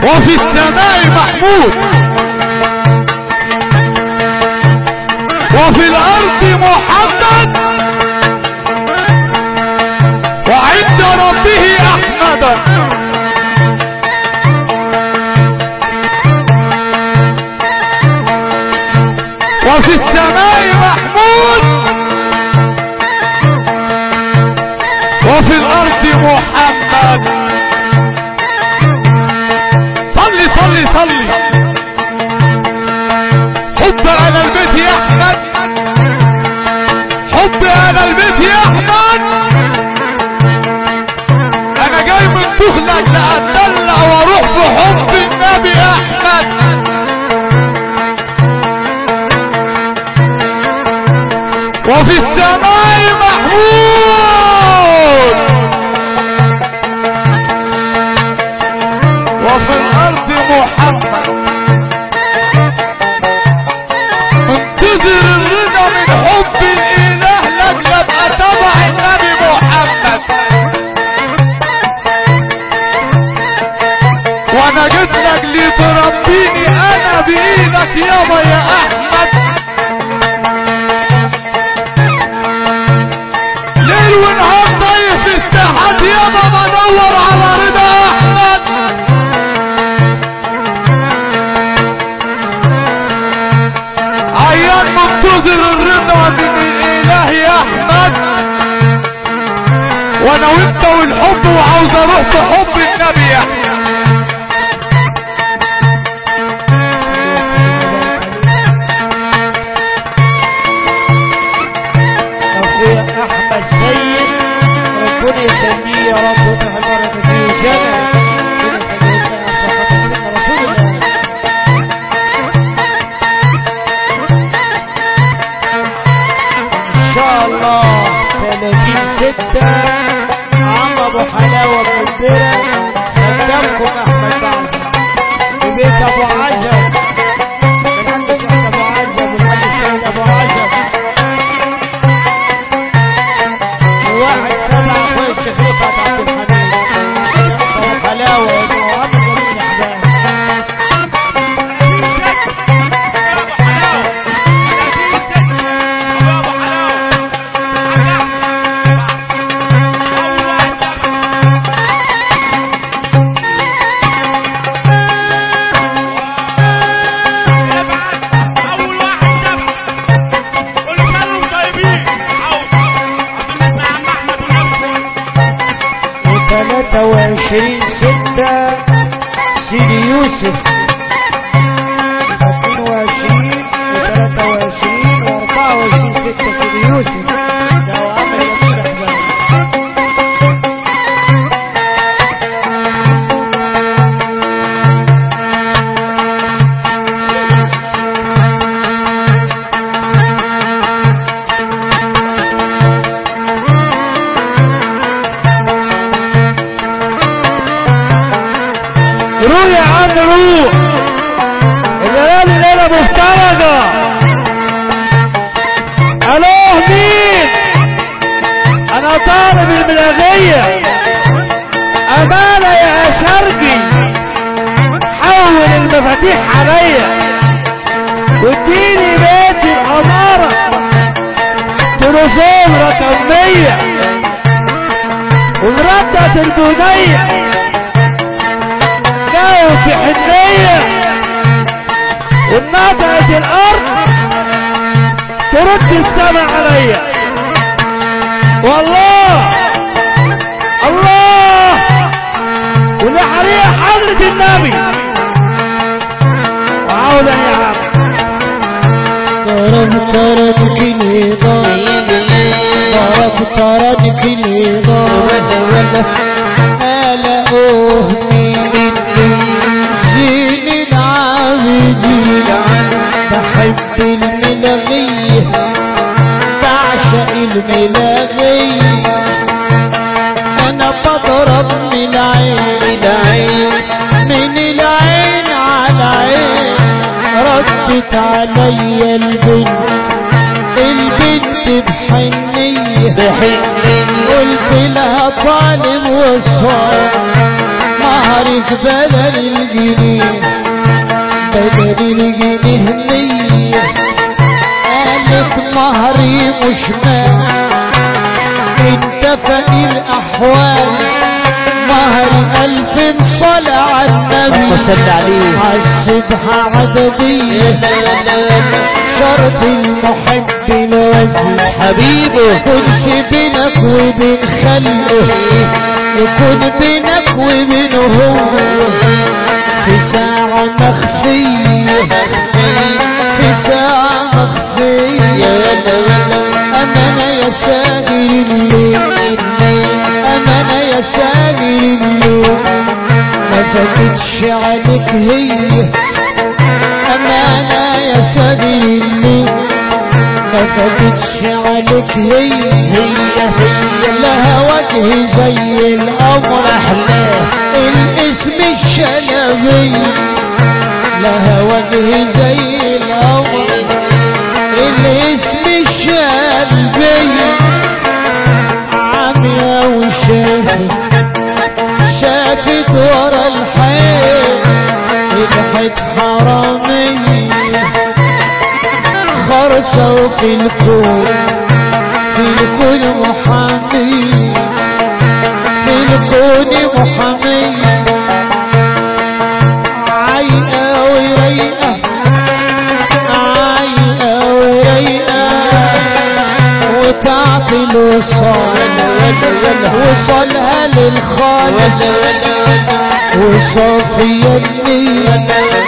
وفي السماء محمود وفي الارض محمد وعند ربه احمد وفي السماء محمود وفي الارض محمد صلي صلي صلي حب على البيت يا احمد حب على البيت يا احمد انا جاي من دخلك لاتدلع واروح بحب النبي احمد وفي السماء محمود وفي الارض محمد انتظر الرضا من حب الاله لك يبقى تبع النبي محمد وانا جيت لك لتربيني انا بايدك يابا يا احمد ليل ونهار طيف الساحات يابا بدور على رضا احمد عيان منتظر الرضا من الاله يا احمد وانا وانت والحب وعاوز اروح بحب النبي يا احمد اخويا احمد سيد ربنا يخليه يا رب ويفتح البركه فيه وجمع ربنا يخليه لنا عشان خاطر سيدنا رسول الله ان شاء الله 30 ستة عم ابو حلاوه مدبره قدامكم احمد بعد في بيت ابو عجب من عند الشيخ ابو عجب من عند السيد ابو عجب واحد سبعة اخويا الشيخ رفعت عبد الحميد ابو حلاوه يا ابو عبد الجليل احباب وثلاثة وعشرين ستة سيدي يوسف اثنين وعشرين وثلاثة وعشرين واربعة وعشرين ستة سيدي يوسف ده وعمل يمين احباب روح يا عم روح الليالي ليلة مفترجة الو مين انا طالب الملاغية امانة يا شرقي حول المفاتيح عليا واديني بيت الامارة تليفون رقم مية ومرتبة البنية جاي في حنية ونبعت الارض ترد السماء عليا والله الله ونحرية حضرة النبي وعودا يا عم ضرب طرد كل ضرب طرد كل ضرب ألا أهني زين العابدين بحب الملغية بعشق الملغية أنا بضرب من العين من العين على عين ردت عليا البنت البنت بحنية بحنية قلت لها طالب وصار مهري عليك بدل الجنيه بدل الجنيه مية قالت مهري مش مال انت فقير احوال مهر الف صلاة على النبي صل عليه عالسبحة عددية شرط المحب الوزن حبيبه كنش بينك وبين خلقه يكون بينك وبينه هو في ساعة مخفية في ساعة مخفية أمانة يا ساجر الليل أمانة يا ساجر الليل ما فاتتش عليك هي أمانة يا ساجر الليل ما فاتتش عليك هي هي هي لها وجه زي القمر أحلاه الاسم الشلبي لها وجه زي القمر الاسم الشلبي عميا وشافت شافت ورا الحيط الحيط حرامي خرصة وفي الكون في الكون محامي في الكون محامي عايقة ورايقة عايقة ورايقة وتعطي الوصال وصلها للخالص وصافية النية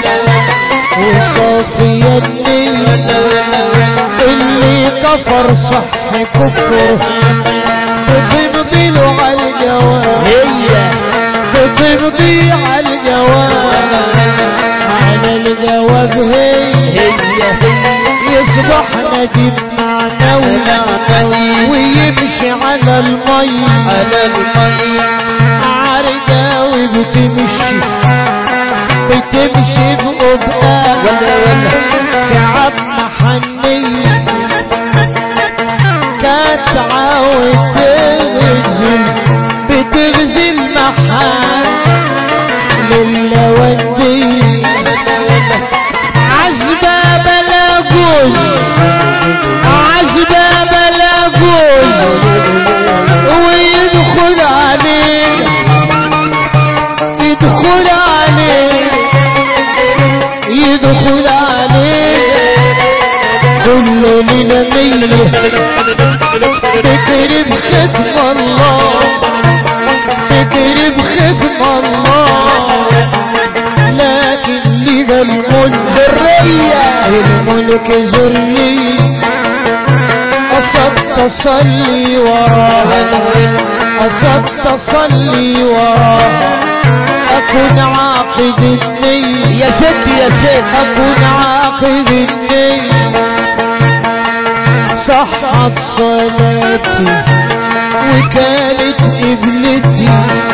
وصافية النية اللي كفر صح كفر بتمضي له على الجواب هي بتمضي على الجواب على الجواب هي هي هي يصبح نجيب معنوي ويمشي على المي على المي عرقاوي بتمشي بتمشي بقبقى ولا ولا كعب محنية كانت عاود تغزل بتغزل محل للودية عزبة بلا جوز عزبة بلا جوز ويدخل عليه يدخل عليه يدخل عليه كل ليلة مية بكرب ختم الله بكرب ختم الله لكن لذا الملك ذرية الملك ذرية أصدت صلي وراها أصدت صلي وراها أكون عاقد النية يا ست يا ست أكون عاقد النية صحت صلاتي وكانت قبلتي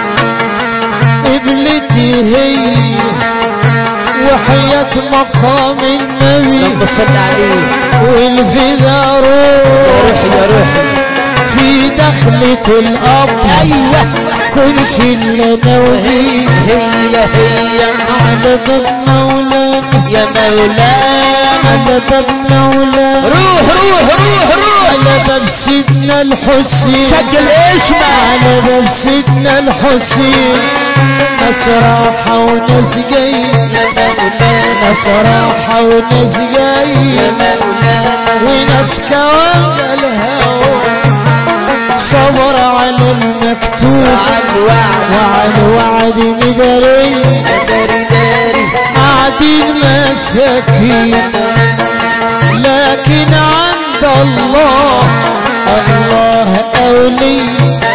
قبلتي هي وحياة مقام النبي لما صل عليه والفدا يا روح روحي يا روحي في دخلة الأرض أيوة كل شلة وهي هي هي على باب مولانا يا مولانا على باب مولانا روح روح روح روح على باب سيدنا الحسين سجل اسمع على باب سيدنا الحسين ناس راحة وناس جاي يا مولانا ناس راحة وناس جاي يا مولانا وناس كوان الهوى صبر على المكتوب وعد وعد وعلى وعد مدري داري داري قاعدين مساكين لكن عند الله الله أولي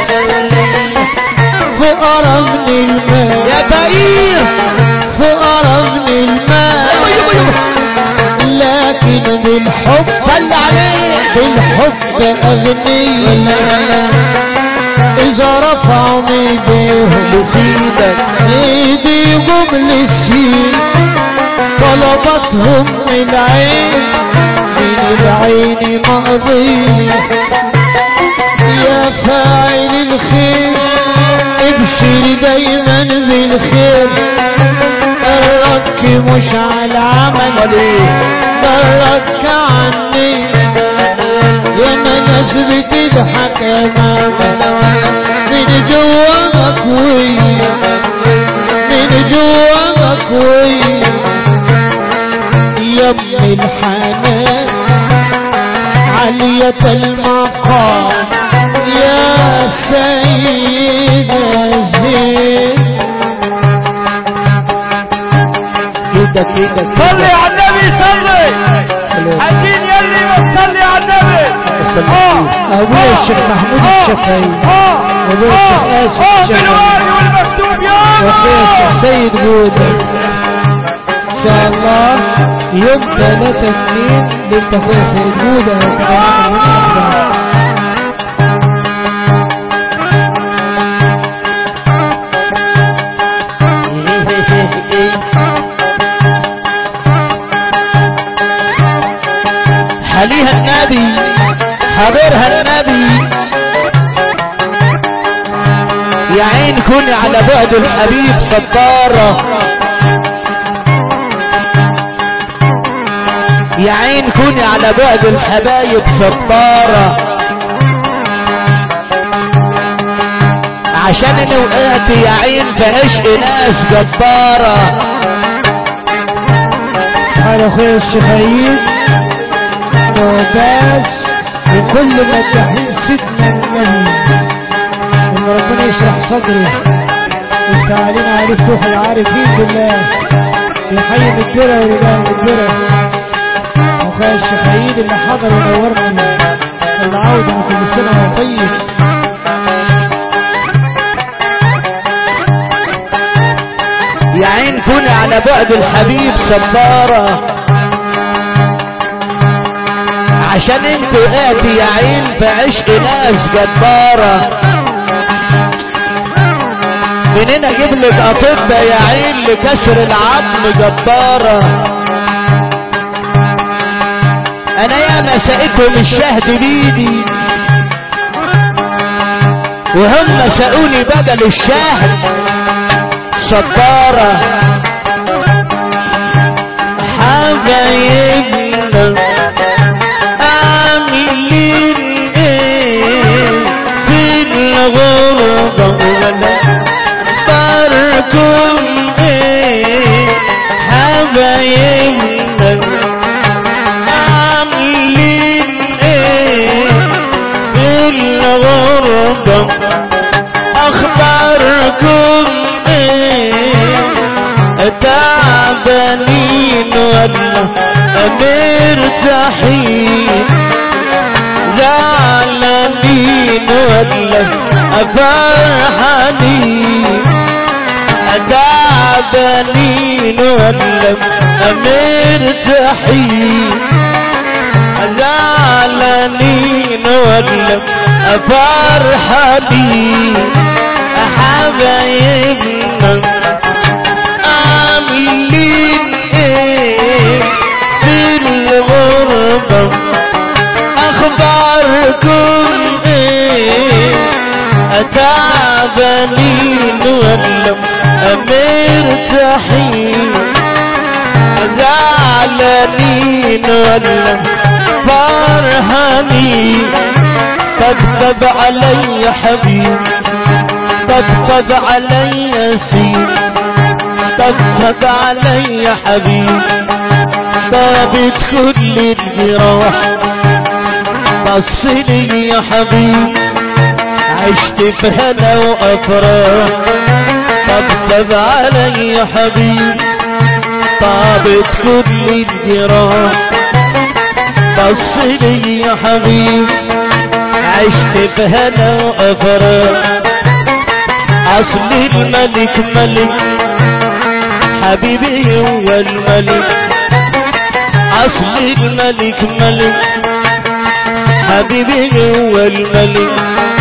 فقرا من الماء يا بئير فقرا من الماء يبا يبا يبا لكن بالحب صل عليه بالحب أغني إذا رفعوا ايديهم مصيبة ايديهم للسين طلبتهم من العين من العين ماضي يا فاعل الخير ابشر دايما بالخير قلبي مش على عمل برك عني يا ما ناس بتضحك يا ماما من جوا مكوي من جوا مكوي يا ابن الحنان عالية المقام يا سيد زين كده كده صلي على النبي صلي عايزين يلي بتصلي على النبي أبويا الشيخ محمود الشافعي وأبويا الشيخ آسف الشافعي بالوالي والمكتوب وأخويا الشيخ يابا سيد جودة إن شاء الله يوم 3 2 بنت أخويا سيد جودة وكمان ونحن حليها النبي حبيرها النبي يا عين كوني على بعد الحبيب ستارة يا عين كوني على بعد الحبايب ستارة عشان انا وقعت يا عين في عشق ناس جبارة على أخويا الشيخ عيد وباس وكل ما تحين سيدنا النبي ان ربنا يشرح صدره والتعالين عليه فتوح العارفين بالله يحيي مدبرة ورجال مدبرة واخويا الشيخ عيد اللي حضر ونورنا العودة كل سنة وهو طيب يا عين كوني على بعد الحبيب ستارة عشان انت وقعت يا عين في عشق ناس جبارة منين اجيب لك اطباء يا عين لكسر العظم جبارة انا يا ما سقيتهم الشهد بيدي وهم سقوني بدل الشهد صبارة حبايبنا عاملين ايه في الغربة ولا باركم ايه حبايبنا عاملين ايه في الغربة اخباركم ايه تعبانين ولا مرتاحين زعلانين ولا فرحانين تعبانين ولا مرتاحين زعلانين ولا فرحانين حبايبنا عاملين ايه في الغربة اخباركم ايه تعبانين ولا مرتاحين زعلانين ولا فرحانين طبطب علي حبيب طبطب علي سيد طبطب علي حبيب طابت كل الجراح بصني يا حبيب عشت في هنا وافراح طبطب علي يا حبيب طابت كل الجراح بصني يا حبيب عشت في هنا وافراح اصل الملك ملك حبيبي هو الملك اصل الملك ملك حبيبي هو الملك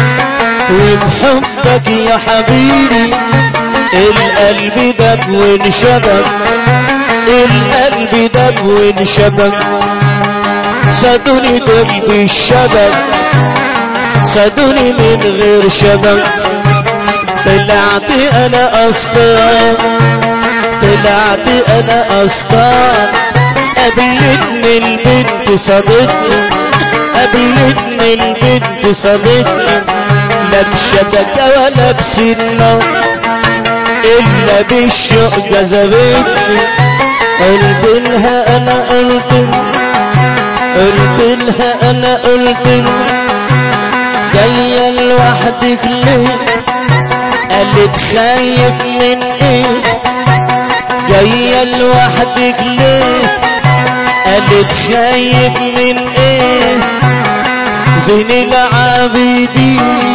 وبحبك يا حبيبي القلب دب وانشبك القلب دب وانشبك صدوني دب الشبك صدوني من غير شبك طلعت انا اصلا طلعت انا اسطان قابلتني البنت صادتني قابلتني البنت صادتني لا بشبكة ولا بسنة الا بالشوق جذبتني قلت لها انا قلت قلت لها انا قلت جاية لوحدك ليه قالت خايف من ايه جاية لوحدك ليه قالت خايف من ايه زين العابدين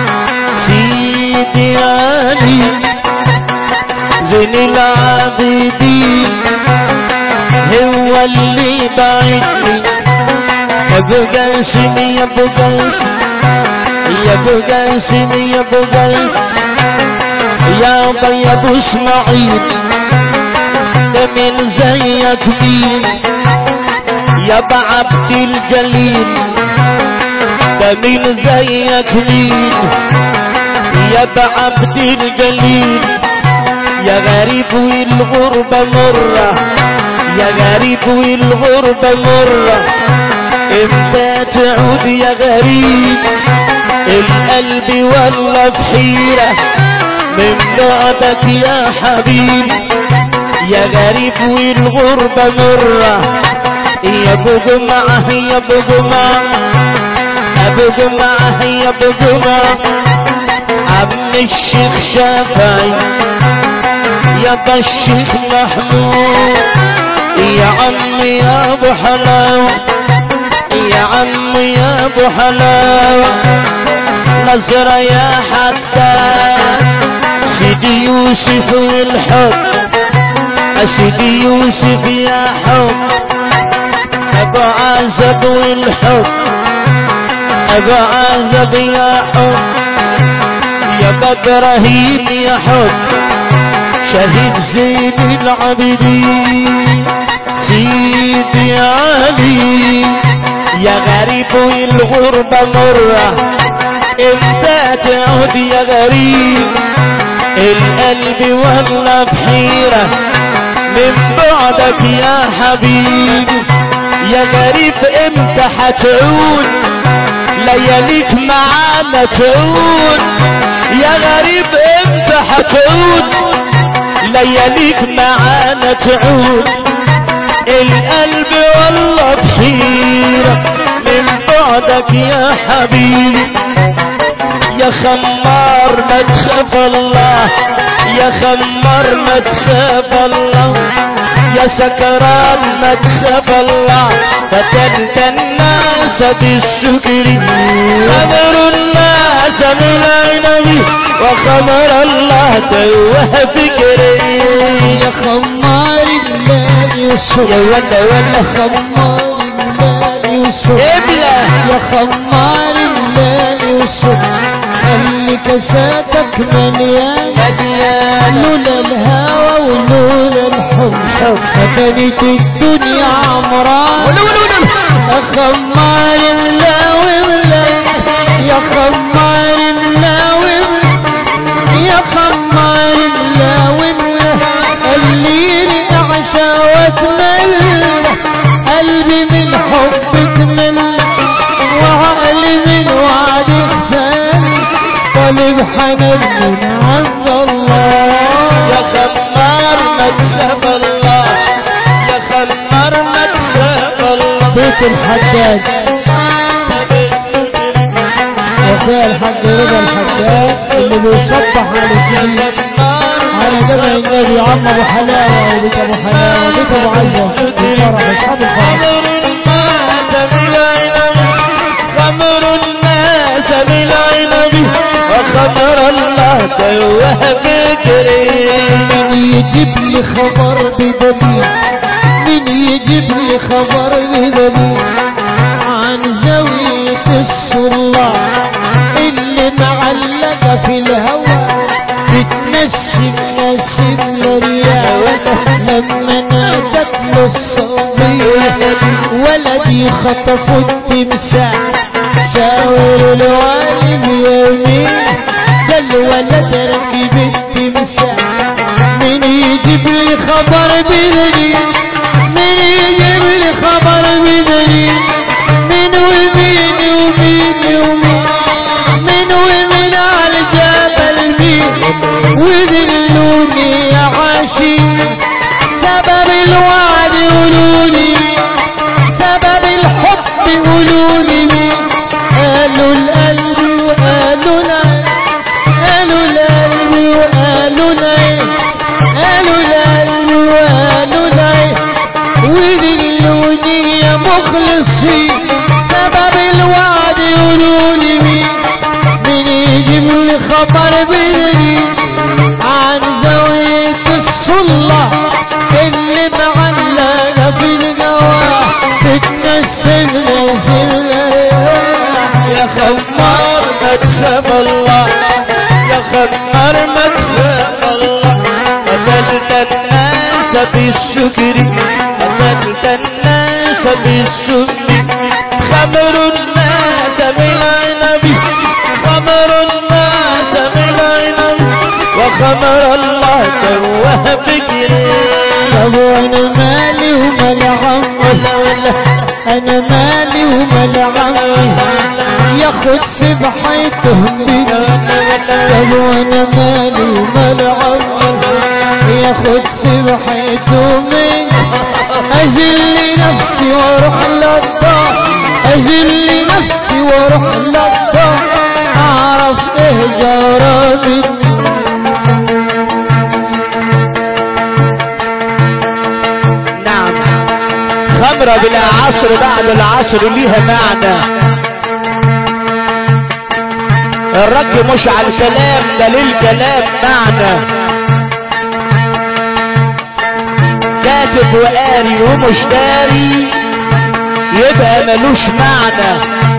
سيدي علي زين العابدين هو اللي بعدني يا ابو قاسم يا ابو قاسم يا ابو قاسم يا ابو قاسم يا ابي ابو اسماعيل ده من زيك مين يا ابو عبد الجليل ده من زيك مين يا ابو عبد الجليل يا غريب والغربة مرة يا غريب والغربة مرة امتى تعود يا غريب القلب والله بحيرة من بعدك يا حبيب يا غريب والغربة مرة يا ابو جمعة يا ابو جمعة ابو جمعة يا ابو جمعة عم الشيخ شافعي يا با الشيخ محمود يا عم يا ابو حلاوة يا عم يا ابو حلاوة نظرة يا حتى سيدي يوسف والحب سيدي يوسف يا حب ابو عزب والحب ابو عزب يا حب يا ابراهيم يا حب شهيد زين العابدين سيدي علي يا غريب والغربة مرة امتى تعود يا غريب القلب والله بحيرة من بعدك يا حبيبي يا غريب امتى هتعود لياليك معانا تعود يا غريب امتى هتعود لياليك معانا تعود القلب والله بحيرة من بعدك يا حبيبي يا خمار ما تخاف الله يا خمار ما تخاف الله يا سكران ما تخاف الله فتنت الناس بالسكر خمر الناس من عينبي وخمر الله توه فكري يا خمار الليل يوسف يا ولا ولا خمار الليل يوسف ابلة يا خمار الليل يوسف خلي كاساتك مليان مليان لولا الهوى ولولا الحب كانت الدنيا عمران ولا ولا ولا يا خمار ملاوي ملاوي يا خمار ملاوي ملاوي يا خمار ملاوي ملاوي خليني اعشى واتملى قلبي من حبك ملى وعقلي من وعدك فاني طالب حنان من عند يا الله خمار ما تخاف الله يا خمار ما تخاف الله بيت الحداد وفاء الحاج رضا الحداد اللي بيصبح على الجديد على جمع النبي عم ابو حلاوه وبيت ابو حلاوه وبيت ابو عزه الفرح اصحاب الفرح خمر الناس بالعنب خمر الناس بالعنب وخمر الله توه فكري من يجيب لي خبر بدليل من يجيب لي خبر بدليل عن زاوية الصلاة اللي معلقة في الهوى بتنسم نسم لرياح لما نادت له الصبية ولدي خطفوا التمساح شاور الوالد يمين ده الولد ركب التمساح من يجيب لي بدري من يجيب لي خبر بدري من ومين ومين ومين من ومين على الجبل مين ودلوني يا عاشق سبب الوعد قولولي سبب الحب قولولي قالوا القلب وقالوا العين قالوا القلب وقالوا العين قالوا القلب وقالوا العين ودلوني يا مخلصين سبب الوعد قولولي مين مين يجيب لي خبر بدري عن زاوية الصلة اللي معلقة في الجواه تتنسم نسمنا يا خمار ما تخاف الله يا خمار ما تخاف الله قتلت الناس بالشكر قتلت الناس بالسم خمر الناس بالعنب خمر الناس بالعنب وخمر الله توه فكري طب وانا مالي ومال عمي ولا ولا انا مالي ومال عمي ياخد سبحته بينا طب وانا مالي ومال عمي ياخد سبحته مني اجل نفسي واروح للدار اجل نفسي واروح للدار اعرف ايه جرى مني نعم خمرة بلا عصر بعد العصر ليها معنى الرد مش على الكلام ده للكلام معنى كاتب وقاري ومش داري يبقى ملوش معنى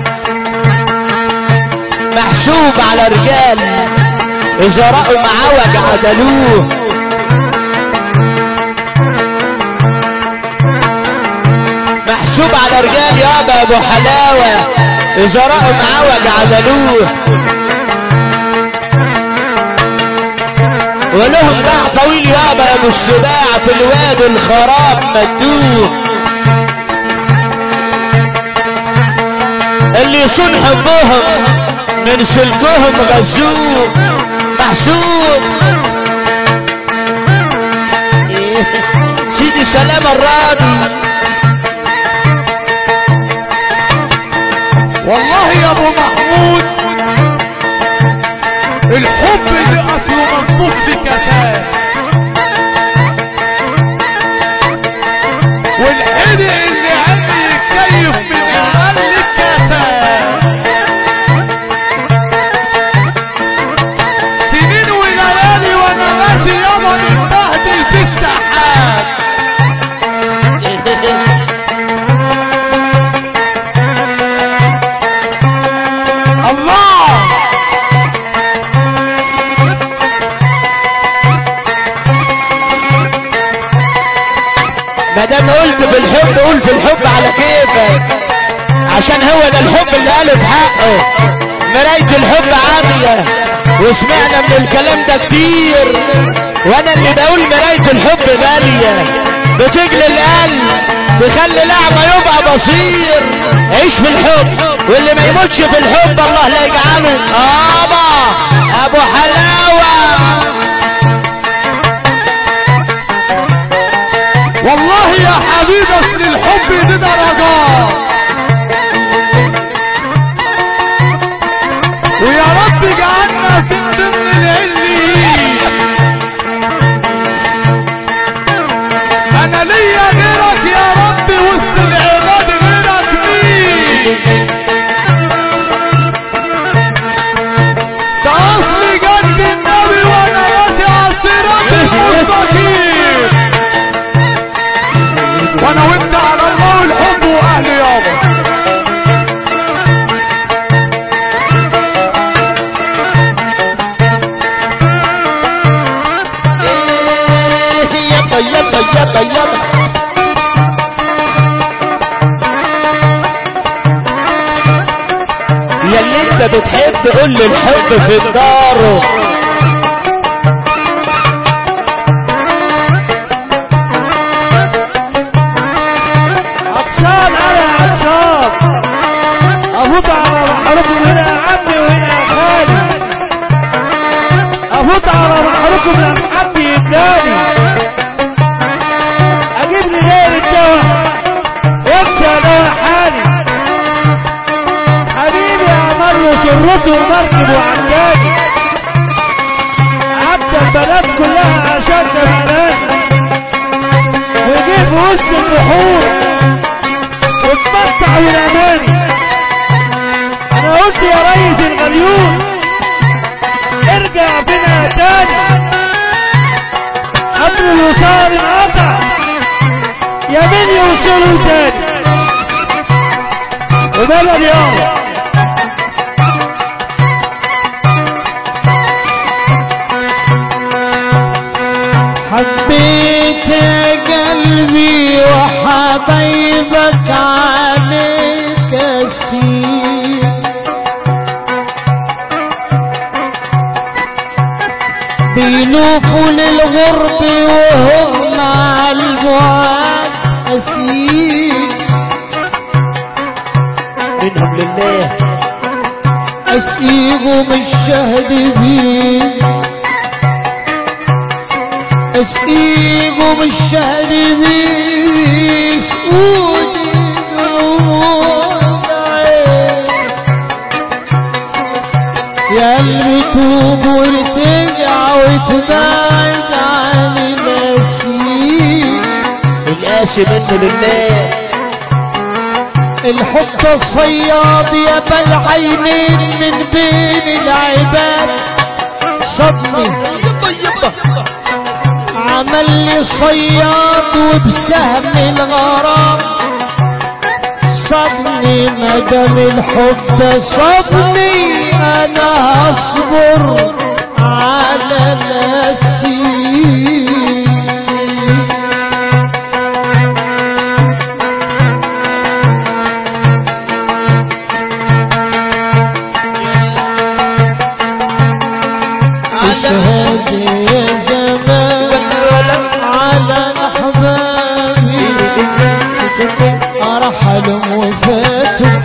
محسوب على رجال اذا رأوا معوج عدلوه محسوب على رجال يابا ابو حلاوة اذا رأوا معوج عزلوه ولهم باع طويل يابا يا ابو السباع في الواد الخراب مدوه اللي يصون حبهم من سلكهم غزوه محسوب سيدي سلام الراضي والله يا ابو محمود الحب اللي اصله مصبوط في كفاه والحدق اللي عندي يتكيف من اقل الكفاه سنين وليالي وانا ماشي يابا متبهدل في السحاب الله ما دام قلت في الحب قول في الحب على كيفك عشان هو ده الحب اللي قاله بحقه مراية الحب عامية وسمعنا من الكلام ده كتير وانا اللي بقول مراية الحب غالية بتجلي القلب تخلي الاعمى يبقى بصير عيش في الحب واللي ما يموتش في الحب الله لا يجعله ابا ابو حلاوه والله يا حبيبي اصل الحب دي درجات ويا رب اجعلنا في ضمن العليين انا ليا غيرك يا رب وسط العباد غيرك مين ده اصل جد النبي وانا راسي عصيرات المستقيم وانا وانت على الله والحب واهلي يابا يابا يابا يابا يابا يا اللي انت بتحب قول لي الحب في الدار اموت على ظهركم لما حد يداني اجيب لي غير الدواء وانسى دواء حالي حبيبي امر سرته ومركب وعجاني عبد البنات كلها عشان بنات ويجيب وسط البحور واتمتع بالاماني انا قلت يا ريس الغليون ارجع بنا تاني قبل الوصال انقطع يا مين يوصلوا تاني وبلد يابا حبيت يا قلبي وحبايبك عليك اسير بيلوفوا للغرب وهم على البعاد اسير منهم لله اسيغهم الشهد بيه اسقيكم الشهر بيسقوني يا قلبي توب وارتجع وتبعد عن النسيم القاسي منه لله الحب الصياد يا بالعينين من بين العباد صدمي عمل لي صياد وبسهم الغرام صدني مدام الحب صدني انا هصبر على نفسي اشهد يا زمان على احبابي ارحل وفاتوا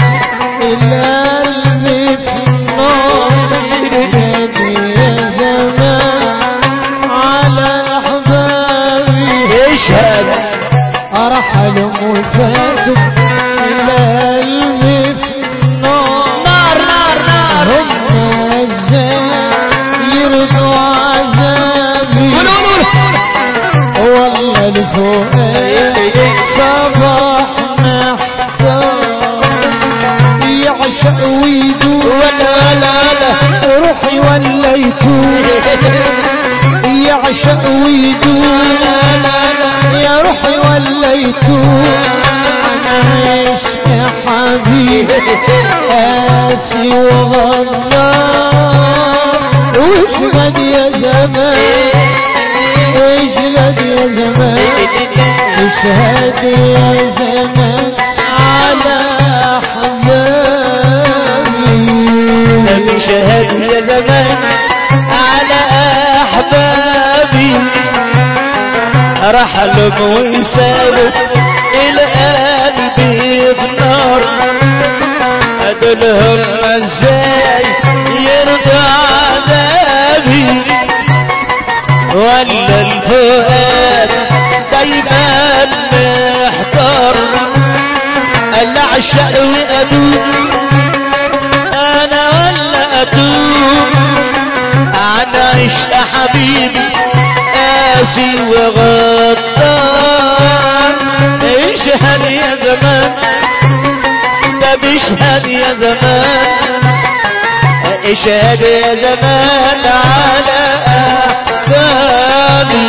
القلب في النار اشهد يا زمان على احبابي اشهد ارحل وفاتوا القلب في النار نار نار نار هم ازاي يرضوا عذابي قولوا والله الفؤاد صباح محتار يعشق ويدور ولا ولا ولا روحي ولا يتوب يعشق ويدور يا روحي ولا يتوب انا عشق حبيبي قاسي وغدار واشهد يا زمان اشهد يا زمان اشهد يا زمان على حبابي شهد يا زمان على احبابي رحل ويسابوا القلب بنار ادلهم ازاي يرضى عذابي ولا الفؤاد دايما محتار الا اعشق وادوب انا ولا اتوب عن عشق حبيبي قاسي وغدار اشهد يا زمان ده بيشهد يا زمان اشهد يا زمان على احبابي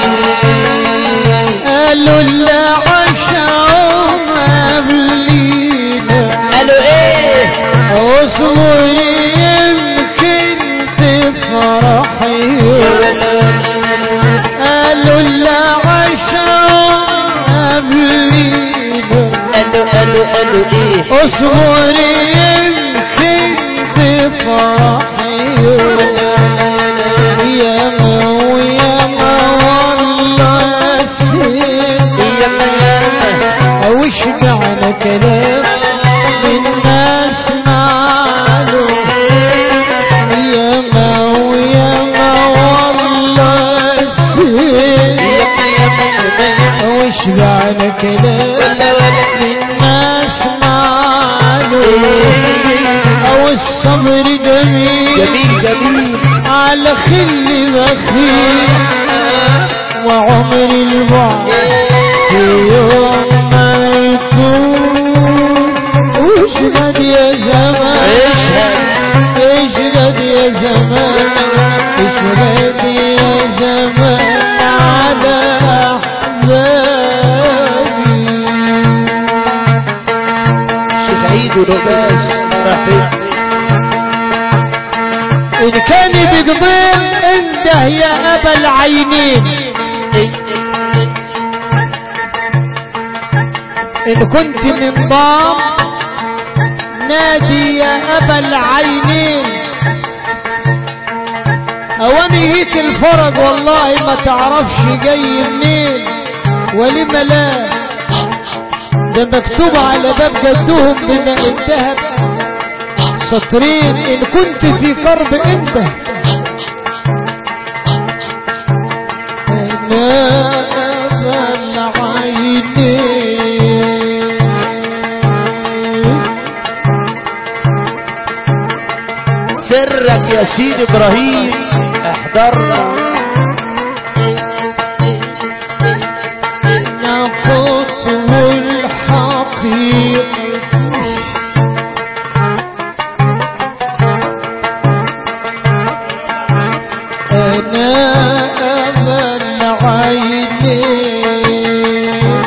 قالوا اللي عشقوا قبلينا قالوا ايه اصبر يمكن تفرحي قالوا اللي عشقوا قبلينا قالوا قالوا قالوا ايه اصبر يمكن تفرحي يا ما ويا ما والله سيد ياما ياما وش معنى كلام الناس معلوم يا ما ويا ما والله الصبر جميل جميل جميل على خل بخيل وعمر البعد في يوم ما يكون اشهد يا زمان اشهد اشهد يا زمان اشهد يا زمان على احزاني شيخ عيد ولباس رفيق ان كان بقضيم انده يا ابا العينين ان كنت من ضام نادي يا ابا العينين اواني هيك الفرج والله ما تعرفش جاي منين ولما لا ده مكتوب على باب جدهم بما انتهى سطرين ان كنت في كرب انت انا ابا العينين سرك يا سيدي ابراهيم احضرنا نقصه الحقيقة أنا أبا العينين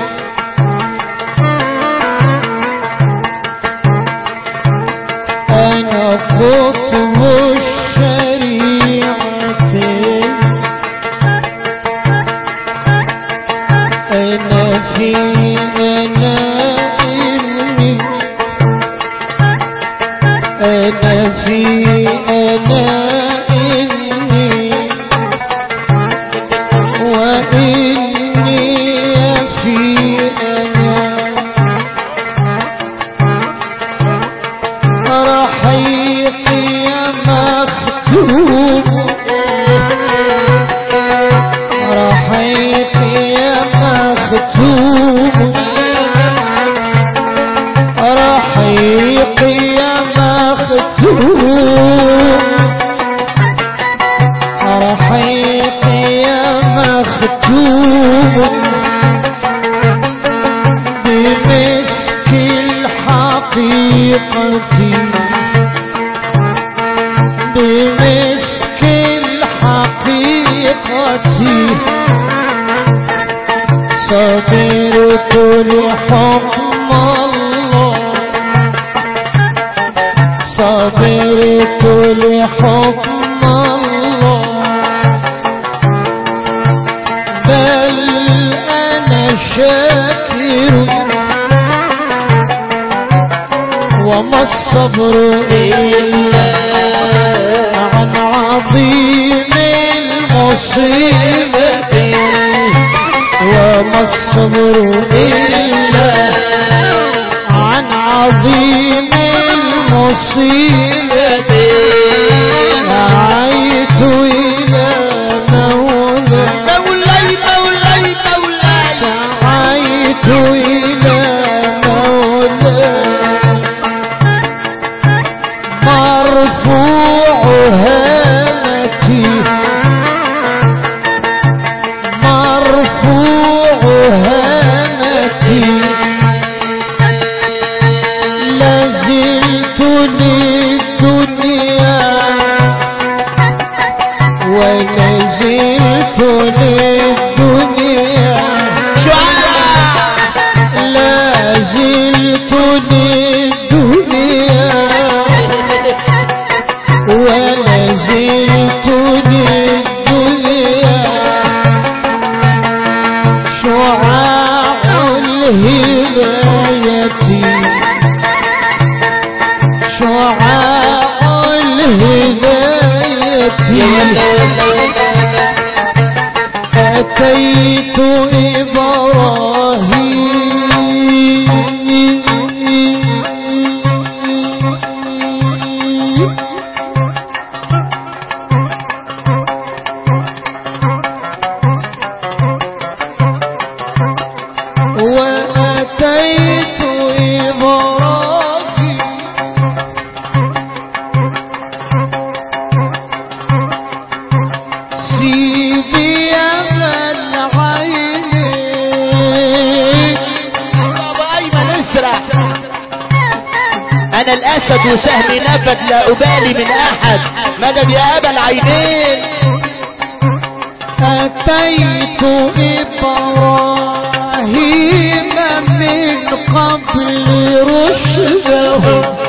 أنا قطب الشريعة أنا في أنا علمي أنا في أنا علمي وإني في أنا رحيقي مختوم رحيقي مختوم رحيقي مختوم رحيقي مختوم بمسك الحقيقة بمسك الحقيقة صبرت لحكم الله صبرت لحكم الله بل أنا شاكر وما الصبر إلا عن عظيم المصيبة وما الصبر إلا عن عظيم المصيبة دعيت إلى مولى مولاي مولاي مولاي دعيت إلى مولى مرفوع هامتي مرفوع هامتي لازلت للدنيا ولازلت للدنيا شعاع لازلت للدنيا ولازلت للدنيا شعاع الهداية شعاع الهداية أتيت إبراهيم وأتيت إبراهيم الاسد وسهمي نفد لا ابالي من احد مدد يا ابا العينين أتيت إبراهيم من قبل رشده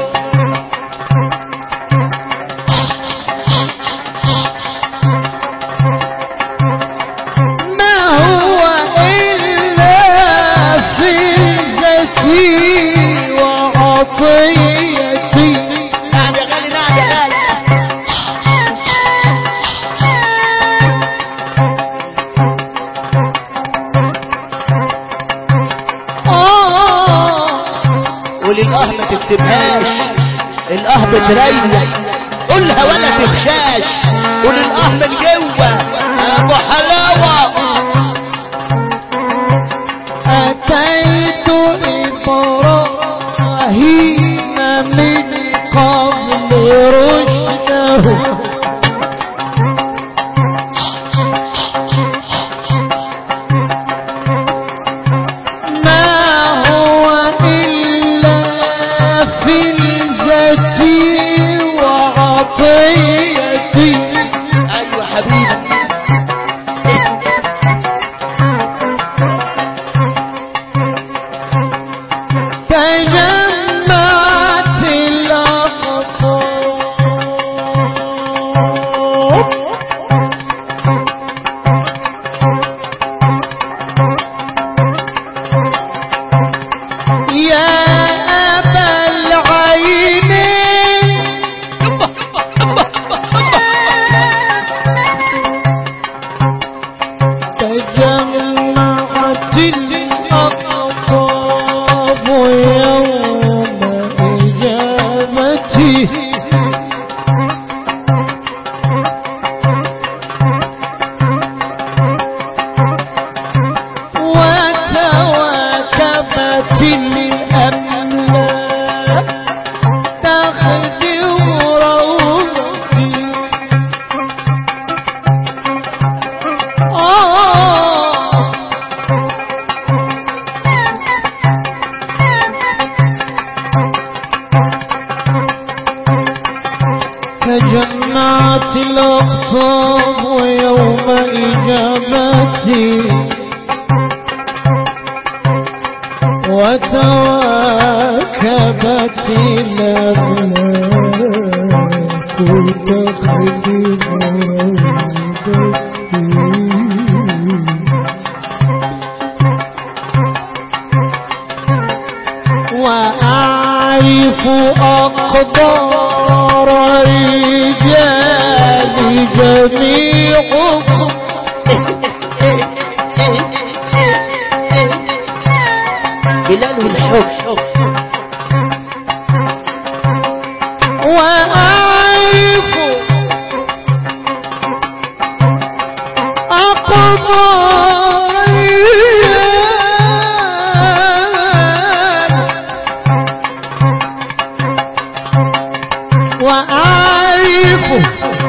ما هو إلا فلذتي وعطيتي نعم يا غالي نعم يا غالي آه وللاه ما تكتبهاش الاه بتريح قولها ولا تخشاش قول الاه من جوه ابو حلاوه أتيت إبراهيم من قبل رشده ما هو إلا فلذتي وعطيتي ايوه حبيبي تجمعت الأقطار يا أبا العينين تجمعت الأقطاب يوم إجابتي وتواكبت الأملاك تخدم روضتي آه تجمعت الأقطاب ويوم إجابتي وتواكبت الأملاك تخدم روضتي وأعرف أقدار رجال جميعكم بلال والحب وأعرف أقدار الرجال وأعرف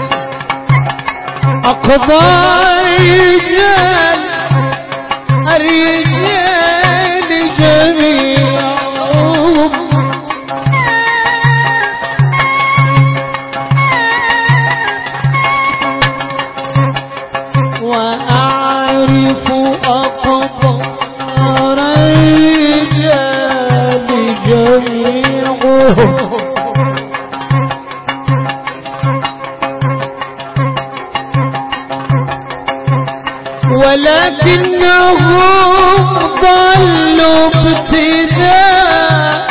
أقدار الرجال الرجال جميعهم وأعرف أقدار الرجال جميعهم ولكنهم ضلوا ابتداء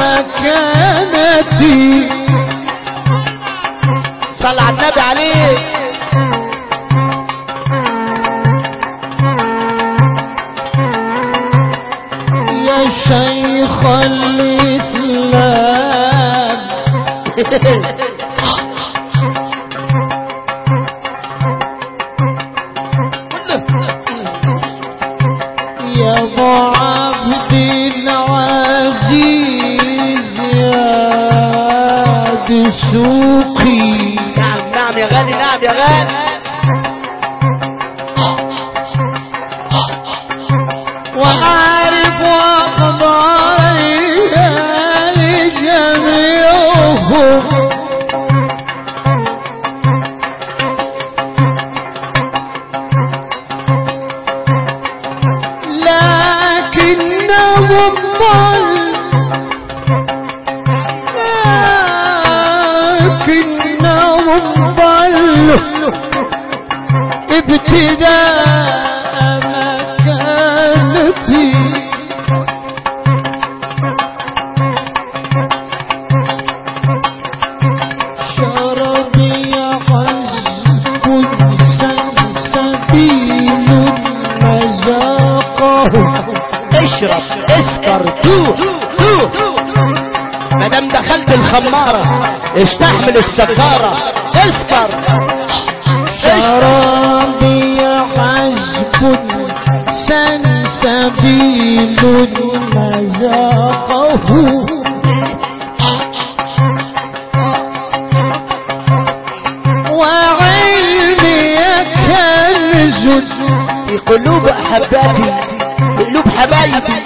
مكانتي صلى على النبي عليه يا شيخ الإسلام يا ابو عبد العزيز يا دسوقي نعم نعم يا غالي نعم يا غالي وعارف أخبار الرجال جميعهم ضل ابتداء مكانتي شربي عذب سبيل مذاقه اشرب اسكر توه توه ما دام دخلت الخمارة استحمل السكارة اسكر اشرب شرابي عذب سلسبيل مذاقه وعلمي كنز في قلوب احبابي قلوب حبايبي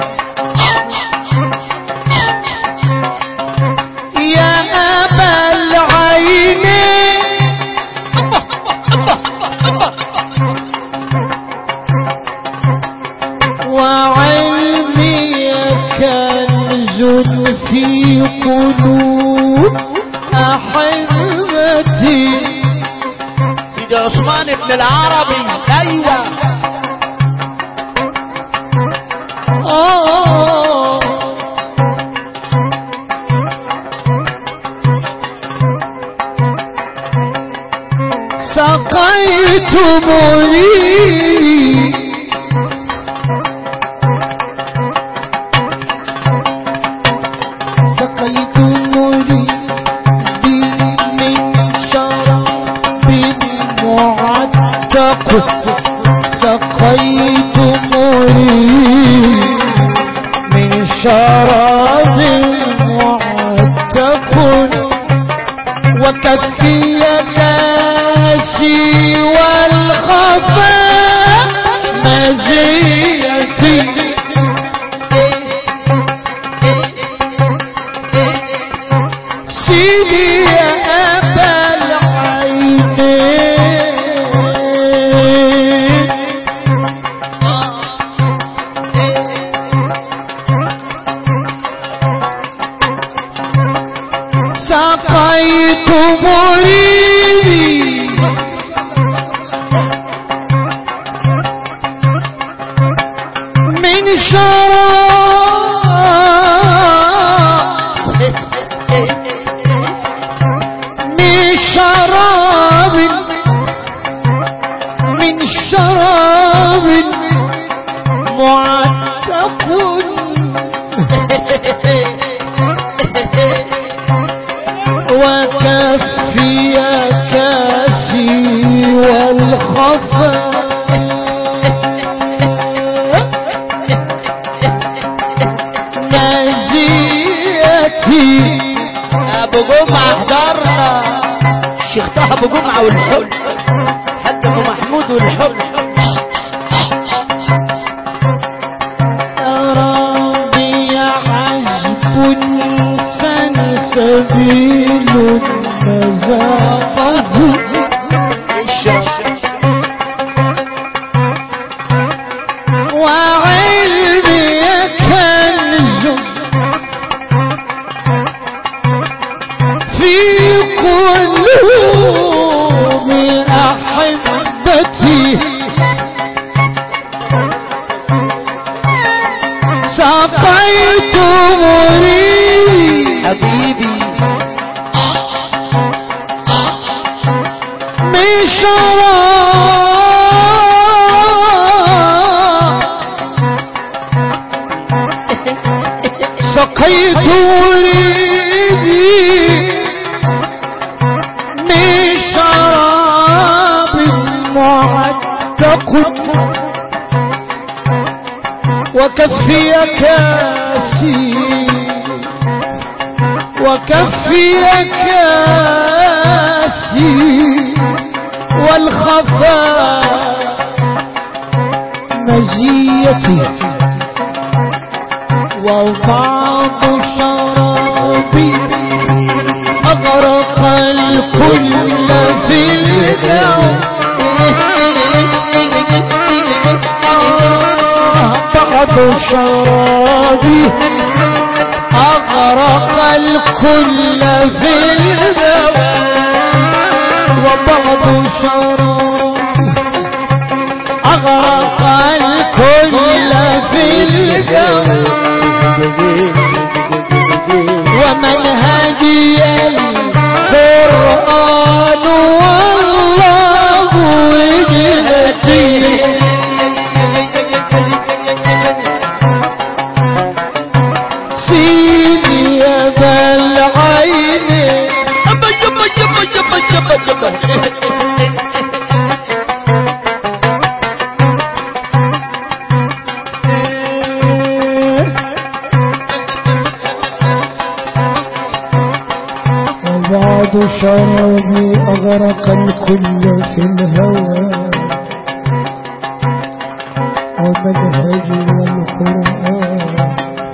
يا أبا العينين وعلمي كنز في قلوب أحبتي سيدي عثمان بن العربي ايوه آه سقيت مريدي سقيت مريدي من شراب معتق سقيت مريدي من شراب معتق وكفي كاسي والخفاء مزيتي سيدي يا أبا العينين سقيت مريدي من شراب من شراب من شراب معتق وكفي كاسي والخفا نزيتي ابو جمعة حضرنا الشيخ طه ابو جمعة والحب حتى ابو محمود والحب ربي عزب سلسبيل مذاقه اشرب وعلمي كنز في قلوب أحبتي سقيت مريدي حبيبي من شراب سقيت مريدي من شراب معتق وكفي كاسي وكفي كاسي والخفاء مزيتي وبعض شرابي أغرق الكل في الجو بعض شرابي أغرق الكل في الجو وبعض شراب أغرق الكل في الجو ومنهجي القرآن والله وجهتي سيدي يا ذا العين يبا يبا يبا يبا يبا يبا وبعض شرابي أغرق الكل في الهوى ومنهجي القرآن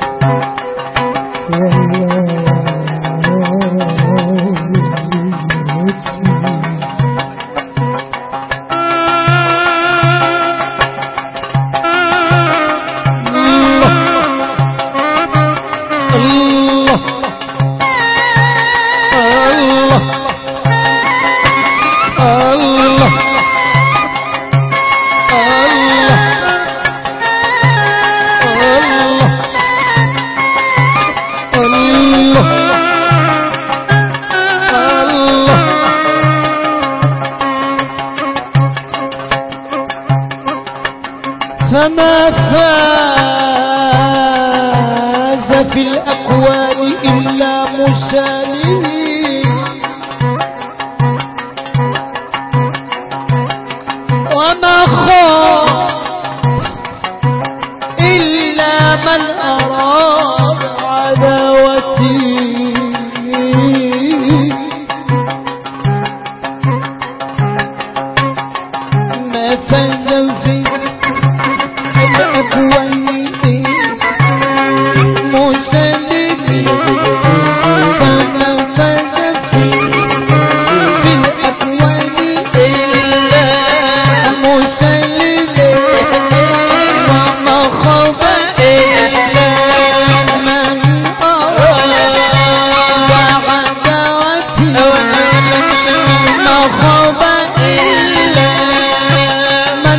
الله الله الله الله الله الله فما فاز في الأقوال إلا مسالمين وما خاف إلا من أراد عداوتي ما فاز في الأكوان مسلمين فما فاز في في الأكوان إلا مسلمين وما خاب إلا من أراد عداوتي ما خاب إلا من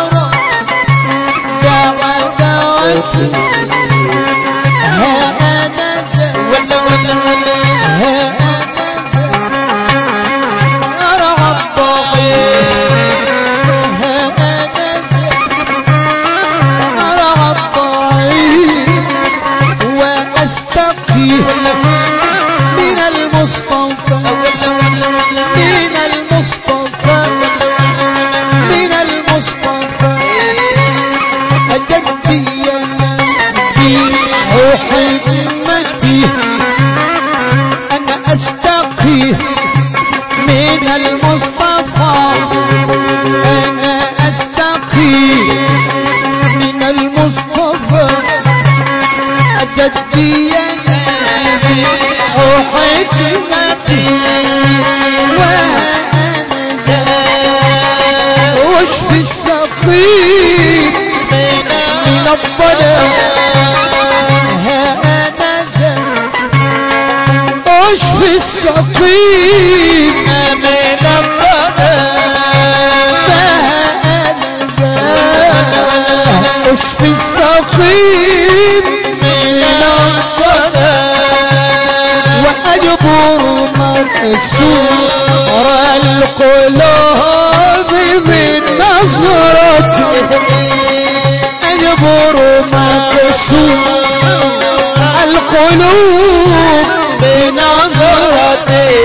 أراد عداوتي ها أنا ذا ولا ولا ولا ها أنا ذا أرعى الطريق ها أنا ذا أرعى الطريق وأستقي من المصطفى من المصطفى من المصطفى أجدي في حكمتي أنا أستقي من المصطفى أنا أستقي من المصطفى أجدي في حكمتي وأنا واشفي السقيم من الظلام هذا اشفي السقيم من الظلام اشفي السقيم من الظلام وأجبر مكسور القلوب بالنظرة أجبر مكسور القلوب بنظرتي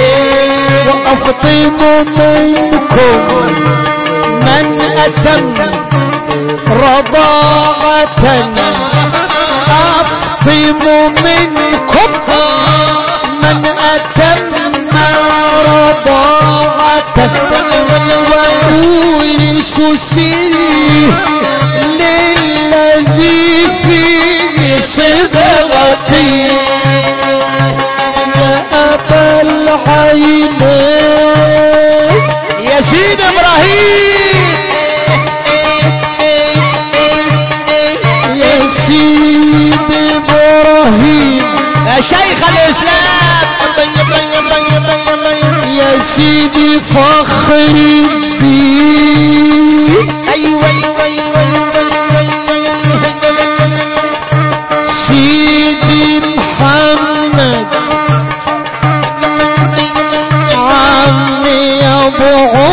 وأفطم منكم من أتم رضاعة أفطم منكم من أتم رضاعة وأولس سري للذي فيه صبغتي يا أبا العينين يا سيد ابراهيم يا سيد إبراهيم يا شيخ الاسلام يا سيدي فخر الدين ايوه ايوه ايوه سيدي محمد عمي ابو